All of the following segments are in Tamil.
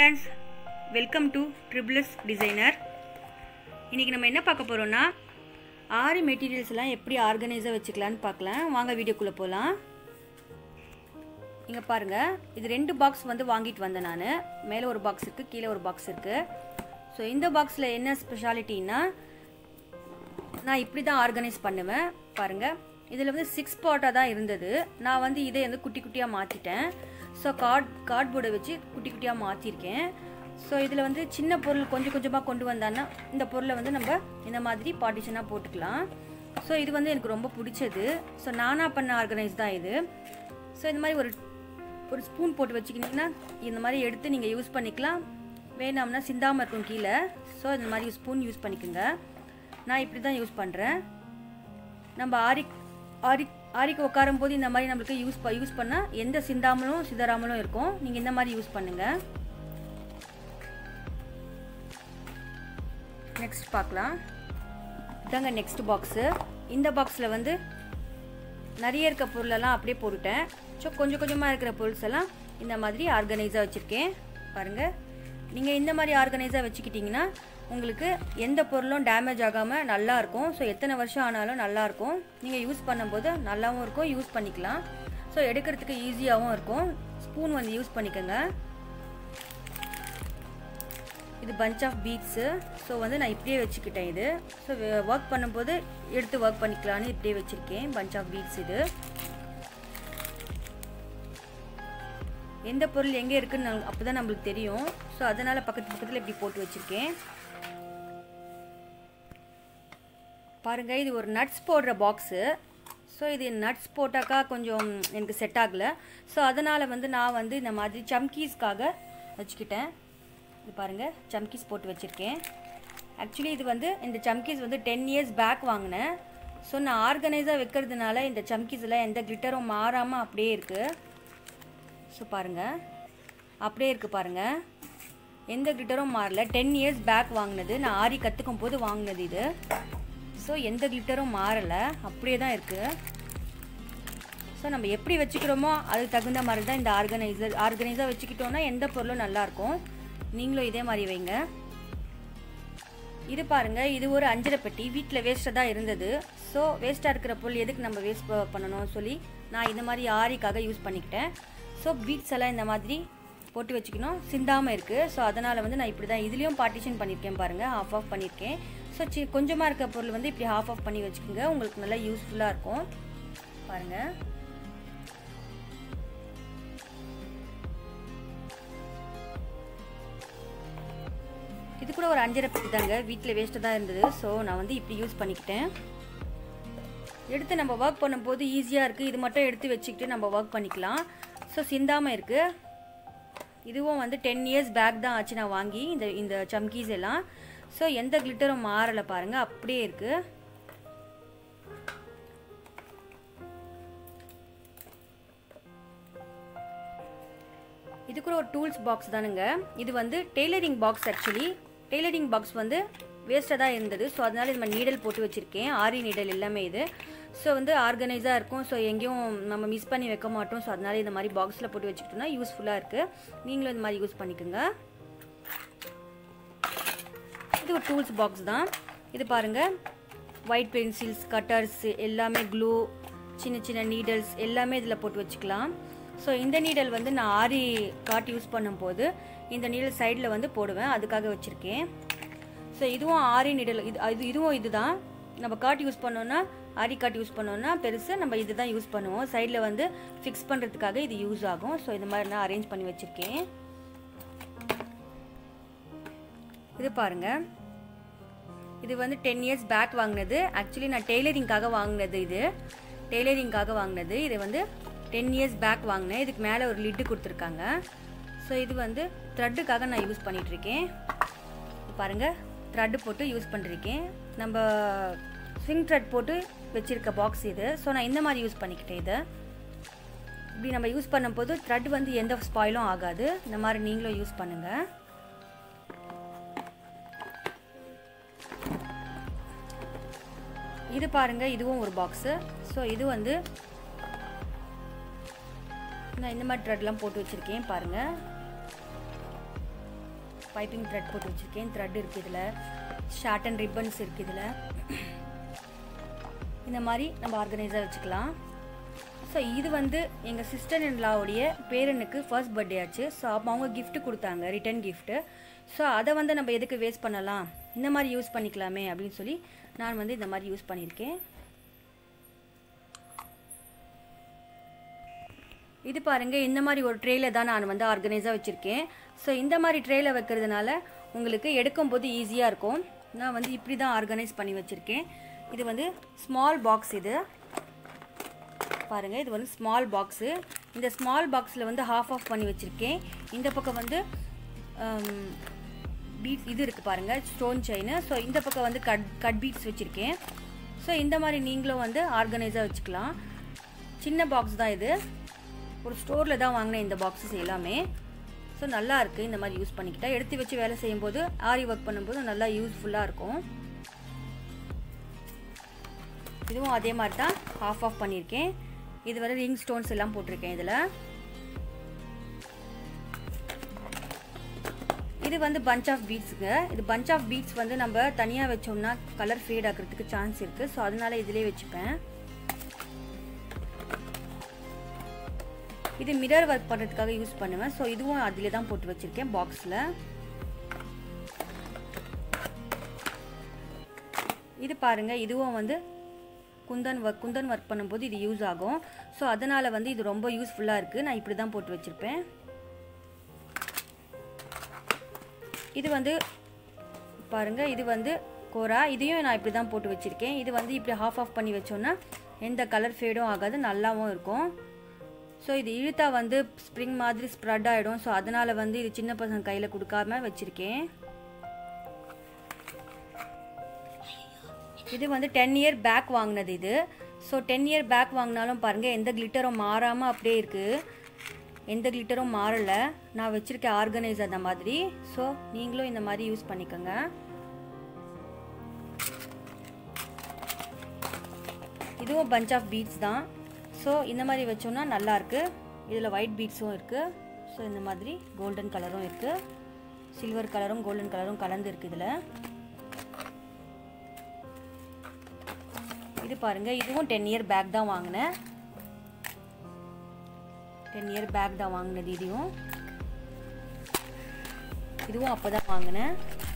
friends welcome to triple S designer இன்றைக்கி நம்ம என்ன பார்க்க போகிறோன்னா ஆறு மெட்டீரியல்ஸ்லாம் எப்படி ஆர்கனைஸாக வச்சுக்கலான்னு பார்க்கலாம் வாங்க வீடியோக்குள்ளே போகலாம் இங்கே பாருங்கள் இது ரெண்டு பாக்ஸ் வந்து வாங்கிட்டு வந்தேன் நான் மேலே ஒரு பாக்ஸ் இருக்குது கீழே ஒரு பாக்ஸ் இருக்குது ஸோ இந்த பாக்ஸில் என்ன ஸ்பெஷாலிட்டின்னா நான் இப்படி தான் ஆர்கனைஸ் பண்ணுவேன் பாருங்கள் இதில் வந்து சிக்ஸ் பார்ட்டாக தான் இருந்தது நான் வந்து இதை வந்து குட்டி குட்டியாக மாற்றிட்டேன் ஸோ கார்ட் கார்ட்போர்டை வச்சு குட்டி குட்டியாக மாற்றிருக்கேன் ஸோ இதில் வந்து சின்ன பொருள் கொஞ்சம் கொஞ்சமாக கொண்டு வந்தான்னா இந்த பொருளை வந்து நம்ம இந்த மாதிரி பார்ட்டிஷனாக போட்டுக்கலாம் ஸோ இது வந்து எனக்கு ரொம்ப பிடிச்சது ஸோ நானாக பண்ண ஆர்கனைஸ் தான் இது ஸோ இந்த மாதிரி ஒரு ஒரு ஸ்பூன் போட்டு வச்சுக்கிட்டிங்கன்னா இந்த மாதிரி எடுத்து நீங்கள் யூஸ் பண்ணிக்கலாம் வேணாம்னா சிந்தாமல் இருக்கும் கீழே ஸோ இந்த மாதிரி ஸ்பூன் யூஸ் பண்ணிக்கோங்க நான் இப்படி தான் யூஸ் பண்ணுறேன் நம்ம ஆரி ஆரி ஆரிக்கு உட்காரும் போது இந்த மாதிரி நம்மளுக்கு யூஸ் ப யூஸ் பண்ணால் எந்த சிந்தாமலும் சிதறாமலும் இருக்கும் நீங்கள் இந்த மாதிரி யூஸ் பண்ணுங்கள் நெக்ஸ்ட் பார்க்கலாம் இதாங்க நெக்ஸ்ட் பாக்ஸு இந்த பாக்ஸில் வந்து நிறைய இருக்க பொருளெல்லாம் அப்படியே போட்டுட்டேன் ஸோ கொஞ்சம் கொஞ்சமாக இருக்கிற பொருள்ஸ் எல்லாம் இந்த மாதிரி ஆர்கனைஸாக வச்சுருக்கேன் பாருங்கள் நீங்கள் இந்த மாதிரி ஆர்கனைஸாக வச்சுக்கிட்டிங்கன்னா உங்களுக்கு எந்த பொருளும் டேமேஜ் ஆகாமல் நல்லாயிருக்கும் ஸோ எத்தனை வருஷம் ஆனாலும் நல்லாயிருக்கும் நீங்கள் யூஸ் பண்ணும்போது நல்லாவும் இருக்கும் யூஸ் பண்ணிக்கலாம் ஸோ எடுக்கிறதுக்கு ஈஸியாகவும் இருக்கும் ஸ்பூன் வந்து யூஸ் பண்ணிக்கோங்க இது பஞ்ச் ஆஃப் பீட்ஸு ஸோ வந்து நான் இப்படியே வச்சுக்கிட்டேன் இது ஸோ ஒர்க் பண்ணும்போது எடுத்து ஒர்க் பண்ணிக்கலான்னு இப்படியே வச்சுருக்கேன் பஞ்ச் ஆஃப் பீட்ஸ் இது எந்த பொருள் எங்கே இருக்குன்னு அப்போ தான் நம்மளுக்கு தெரியும் ஸோ அதனால் பக்கத்து பக்கத்தில் இப்படி போட்டு வச்சுருக்கேன் பாருங்கள் இது ஒரு நட்ஸ் போடுற பாக்ஸு ஸோ இது நட்ஸ் போட்டாக்கா கொஞ்சம் எனக்கு செட் ஆகலை ஸோ அதனால் வந்து நான் வந்து இந்த மாதிரி சம்கீஸ்க்காக வச்சுக்கிட்டேன் இது பாருங்கள் சம்கீஸ் போட்டு வச்சுருக்கேன் ஆக்சுவலி இது வந்து இந்த சம்கீஸ் வந்து டென் இயர்ஸ் பேக் வாங்கினேன் ஸோ நான் ஆர்கனைஸாக வைக்கிறதுனால இந்த சம்கீஸ் எல்லாம் எந்த கிளிட்டரும் மாறாமல் அப்படியே இருக்குது ஸோ பாருங்கள் அப்படியே இருக்குது பாருங்கள் எந்த கிளிட்டரும் மாறல டென் இயர்ஸ் பேக் வாங்கினது நான் ஆரி கற்றுக்கும் போது வாங்கினது இது ஸோ எந்த கிளிட்டரும் மாறலை அப்படியே தான் இருக்குது ஸோ நம்ம எப்படி வச்சுக்கிறோமோ அதுக்கு தகுந்த மாதிரி தான் இந்த ஆர்கனைசர் ஆர்கனைஸாக வச்சுக்கிட்டோன்னா எந்த பொருளும் நல்லாயிருக்கும் நீங்களும் இதே மாதிரி வைங்க இது பாருங்கள் இது ஒரு அஞ்சரை பெட்டி வீட்டில் வேஸ்ட்டாக தான் இருந்தது ஸோ வேஸ்ட்டாக இருக்கிற பொருள் எதுக்கு நம்ம வேஸ்ட் பண்ணணும் சொல்லி நான் இந்த மாதிரி ஆரிக்காக யூஸ் பண்ணிக்கிட்டேன் ஸோ பீட்ஸ் எல்லாம் இந்த மாதிரி போட்டு வச்சுக்கணும் சிந்தாமல் இருக்குது ஸோ அதனால் வந்து நான் இப்படி தான் இதுலேயும் பார்ட்டிஷன் பண்ணியிருக்கேன் பாருங்கள் ஆஃப் ஆஃப் பண்ணியிருக்கேன் ஸோ சி கொஞ்சமாக இருக்க பொருள் வந்து இப்படி ஆஃப் ஆஃப் பண்ணி வச்சுக்கோங்க உங்களுக்கு நல்லா யூஸ்ஃபுல்லாக இருக்கும் பாருங்கள் இது கூட ஒரு அஞ்சரை பெட்டி தாங்க வீட்டில் வேஸ்ட்டு தான் இருந்தது ஸோ நான் வந்து இப்படி யூஸ் பண்ணிக்கிட்டேன் எடுத்து நம்ம ஒர்க் பண்ணும்போது ஈஸியாக இருக்குது இது மட்டும் எடுத்து வச்சுக்கிட்டு நம்ம ஒர்க் பண்ணிக்கலாம் ஸோ சிந்தாமல் இருக்குது இதுவும் வந்து டென் இயர்ஸ் பேக் தான் ஆச்சு நான் வாங்கி இந்த இந்த சம்கீஸ் எல்லாம் ஸோ எந்த கிளிட்டரும் மாறலை பாருங்கள் அப்படியே இருக்குது இது கூட ஒரு டூல்ஸ் பாக்ஸ் தானுங்க இது வந்து tailoring box actually tailoring box வந்து வேஸ்ட்டாக தான் இருந்தது ஸோ அதனால் இது மாதிரி நீடல் போட்டு வச்சுருக்கேன் ஆரி நீடல் எல்லாமே இது ஸோ வந்து ஆர்கனைஸாக இருக்கும் ஸோ எங்கேயும் நம்ம மிஸ் பண்ணி வைக்க மாட்டோம் ஸோ அதனால் இந்த மாதிரி பாக்ஸில் போட்டு வச்சுக்கிட்டோம்னா யூஸ்ஃபுல்லாக இருக்குது நீங்களும் இந்த மாதிரி யூஸ் பண்ணிக்கோங்க இது ஒரு டூல்ஸ் பாக்ஸ் தான் இது பாருங்கள் ஒயிட் பென்சில்ஸ் கட்டர்ஸ் எல்லாமே க்ளூ சின்ன சின்ன நீடல்ஸ் எல்லாமே இதில் போட்டு வச்சுக்கலாம் ஸோ இந்த நீடல் வந்து நான் ஆரி காட் யூஸ் பண்ணும்போது இந்த நீடல் சைடில் வந்து போடுவேன் அதுக்காக வச்சுருக்கேன் ஸோ இதுவும் ஆரி நீடல் இது இது இதுவும் இதுதான் நம்ம காட் யூஸ் பண்ணோன்னா ஆரி காட் யூஸ் பண்ணோன்னா பெருசு நம்ம இது தான் யூஸ் பண்ணுவோம் சைடில் வந்து ஃபிக்ஸ் பண்ணுறதுக்காக இது யூஸ் ஆகும் ஸோ இந்த மாதிரி நான் அரேஞ்ச் பண்ணி வச்சுருக்கேன் இது பாருங்கள் இது வந்து டென் இயர்ஸ் பேக் வாங்கினது ஆக்சுவலி நான் டெய்லரிங்காக வாங்கினது இது டெய்லரிங்காக வாங்கினது இது வந்து டென் இயர்ஸ் பேக் வாங்கினேன் இதுக்கு மேலே ஒரு லிட்டு கொடுத்துருக்காங்க ஸோ இது வந்து த்ரெட்டுக்காக நான் யூஸ் பண்ணிகிட்ருக்கேன் பாருங்கள் த்ரெட்டு போட்டு யூஸ் பண்ணிருக்கேன் நம்ம ஸ்விங் த்ரெட் போட்டு வச்சுருக்க பாக்ஸ் இது ஸோ நான் இந்த மாதிரி யூஸ் பண்ணிக்கிட்டேன் இதை இப்படி நம்ம யூஸ் பண்ணும்போது த்ரெட் வந்து எந்த ஸ்பாயிலும் ஆகாது இந்த மாதிரி நீங்களும் யூஸ் பண்ணுங்கள் இது பாருங்கள் இதுவும் ஒரு பாக்ஸு ஸோ இது வந்து நான் இந்த மாதிரி த்ரெட்லாம் போட்டு வச்சுருக்கேன் பாருங்கள் பைப்பிங் த்ரெட் போட்டு வச்சுருக்கேன் த்ரெட் இருக்குது இதில் ஷார்ட் அண்ட் ரிப்பன்ஸ் இருக்குது இதில் இந்த மாதிரி நம்ம ஆர்கனைஸாக வச்சுக்கலாம் ஸோ இது வந்து எங்கள் சிஸ்டர் இன் லாவுடைய பேரனுக்கு ஃபர்ஸ்ட் பர்த்டே ஆச்சு ஸோ அப்போ அவங்க gift கொடுத்தாங்க ரிட்டன் gift ஸோ அதை வந்து நம்ம எதுக்கு வேஸ்ட் பண்ணலாம் இந்த மாதிரி யூஸ் பண்ணிக்கலாமே அப்படின்னு சொல்லி நான் வந்து இந்த மாதிரி யூஸ் பண்ணியிருக்கேன் இது பாருங்க இந்த மாதிரி ஒரு ட்ரேல தான் நான் வந்து ஆர்கனைஸாக வச்சுருக்கேன் ஸோ இந்த மாதிரி ட்ரேல வைக்கிறதுனால உங்களுக்கு எடுக்கும்போது ஈஸியாக இருக்கும் நான் வந்து இப்படி தான் ஆர்கனைஸ் பண்ணி வச்சுருக்கேன் இது வந்து ஸ்மால் பாக்ஸ் இது பாருங்க இது வந்து ஸ்மால் பாக்ஸு இந்த ஸ்மால் பாக்ஸில் வந்து ஹாஃப் ஆஃப் பண்ணி வச்சுருக்கேன் இந்த பக்கம் வந்து பீட் இது இருக்குது பாருங்கள் ஸ்டோன் செயின் ஸோ இந்த பக்கம் வந்து கட் கட் பீட்ஸ் வச்சுருக்கேன் ஸோ இந்த மாதிரி நீங்களும் வந்து ஆர்கனைஸாக வச்சுக்கலாம் சின்ன பாக்ஸ் தான் இது ஒரு ஸ்டோரில் தான் வாங்கினேன் இந்த பாக்ஸஸ் எல்லாமே ஸோ நல்லா இருக்குது இந்த மாதிரி யூஸ் பண்ணிக்கிட்டா எடுத்து வச்சு வேலை செய்யும்போது ஆரி ஒர்க் பண்ணும்போது நல்லா யூஸ்ஃபுல்லாக இருக்கும் இதுவும் அதே மாதிரி தான் ஆஃப் ஆஃப் பண்ணியிருக்கேன் இது வரை ரிங் ஸ்டோன்ஸ் எல்லாம் போட்டிருக்கேன் இதில் இது வந்து பஞ்ச் ஆஃப் பீட்ஸுங்க இது பஞ்ச் ஆஃப் பீட்ஸ் வந்து நம்ம தனியாக வச்சோம்னா கலர் ஃபேட் ஆகிறதுக்கு சான்ஸ் இருக்குது ஸோ அதனால இதிலே வச்சுப்பேன் இது மிரர் ஒர்க் பண்ணுறதுக்காக யூஸ் பண்ணுவேன் ஸோ இதுவும் அதில் தான் போட்டு வச்சுருக்கேன் பாக்ஸில் இது பாருங்கள் இதுவும் வந்து குந்தன் ஒர்க் குந்தன் ஒர்க் பண்ணும்போது இது யூஸ் ஆகும் ஸோ அதனால் வந்து இது ரொம்ப யூஸ்ஃபுல்லாக இருக்குது நான் இப்படி தான் போட்டு வச்சுருப்பேன் இது வந்து பாருங்கள் இது வந்து கோரா இதையும் நான் இப்படி தான் போட்டு வச்சுருக்கேன் இது வந்து இப்படி ஹாஃப் ஆஃப் பண்ணி வச்சோன்னா எந்த கலர் ஃபேடும் ஆகாது நல்லாவும் இருக்கும் ஸோ இது இழுத்தா வந்து ஸ்ப்ரிங் மாதிரி ஸ்ப்ரெட் ஆகிடும் ஸோ அதனால் வந்து இது சின்ன பசங்க கையில் கொடுக்காம வச்சுருக்கேன் இது வந்து டென் இயர் பேக் வாங்கினது இது ஸோ டென் இயர் பேக் வாங்கினாலும் பாருங்கள் எந்த கிளிட்டரும் மாறாமல் அப்படியே இருக்குது எந்த கிளிட்டரும் மாறலை நான் வச்சுருக்கேன் ஆர்கனைஸ் அந்த மாதிரி ஸோ நீங்களும் இந்த மாதிரி யூஸ் பண்ணிக்கோங்க இதுவும் பஞ்ச் ஆஃப் பீட்ஸ் தான் ஸோ இந்த மாதிரி வச்சோம்னா நல்லாயிருக்கு இதில் ஒயிட் பீட்ஸும் இருக்குது ஸோ இந்த மாதிரி கோல்டன் கலரும் இருக்குது சில்வர் கலரும் கோல்டன் கலரும் கலந்து இருக்குது இதில் இது பாருங்கள் இதுவும் டென் இயர் பேக் தான் வாங்கினேன் டென் இயர் பேக் தான் வாங்கினது இதையும் இதுவும் அப்போ தான் வாங்கினேன்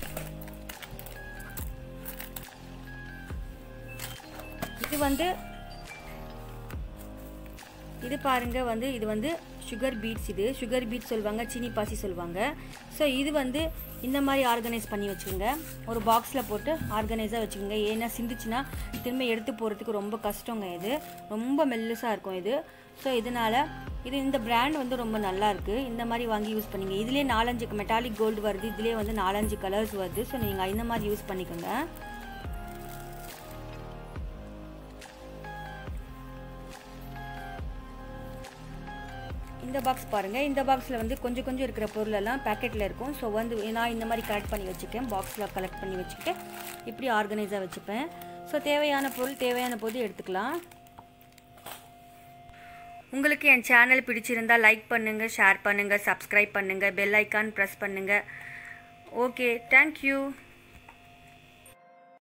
இது வந்து இது பாருங்க வந்து இது வந்து சுகர் பீட்ஸ் இது சுகர் பீட்ஸ் சொல்லுவாங்க சீனி பாசி சொல்லுவாங்க ஸோ இது வந்து இந்த மாதிரி ஆர்கனைஸ் பண்ணி வச்சுக்கோங்க ஒரு பாக்ஸில் போட்டு ஆர்கனைஸாக வச்சுக்கோங்க ஏன்னா சிந்துச்சுன்னா திரும்ப எடுத்து போகிறதுக்கு ரொம்ப கஷ்டங்க இது ரொம்ப மெல்லுசாக இருக்கும் இது ஸோ இதனால் இது இந்த பிராண்ட் வந்து ரொம்ப நல்லா இருக்குது இந்த மாதிரி வாங்கி யூஸ் பண்ணிங்க இதுலேயே நாலஞ்சு மெட்டாலிக் கோல்டு வருது இதுலேயே வந்து நாலஞ்சு கலர்ஸ் வருது ஸோ நீங்கள் இந்த மாதிரி யூஸ் பண்ணிக்கோங்க இந்த பாக்ஸ் பாருங்கள் இந்த பாக்ஸில் வந்து கொஞ்சம் கொஞ்சம் இருக்கிற பொருளெல்லாம் பேக்கெட்டில் இருக்கும் ஸோ வந்து நான் இந்த மாதிரி கலெக்ட் பண்ணி வச்சுக்கேன் பாக்ஸில் கலெக்ட் பண்ணி வச்சுக்கிட்டு இப்படி ஆர்கனைஸாக வச்சுப்பேன் ஸோ தேவையான பொருள் தேவையான போது எடுத்துக்கலாம் உங்களுக்கு என் சேனல் பிடிச்சிருந்தா லைக் பண்ணுங்கள் ஷேர் பண்ணுங்கள் சப்ஸ்கிரைப் பண்ணுங்கள் பெல் ஐக்கான் ப்ரெஸ் பண்ணுங்கள் ஓகே தேங்க்யூ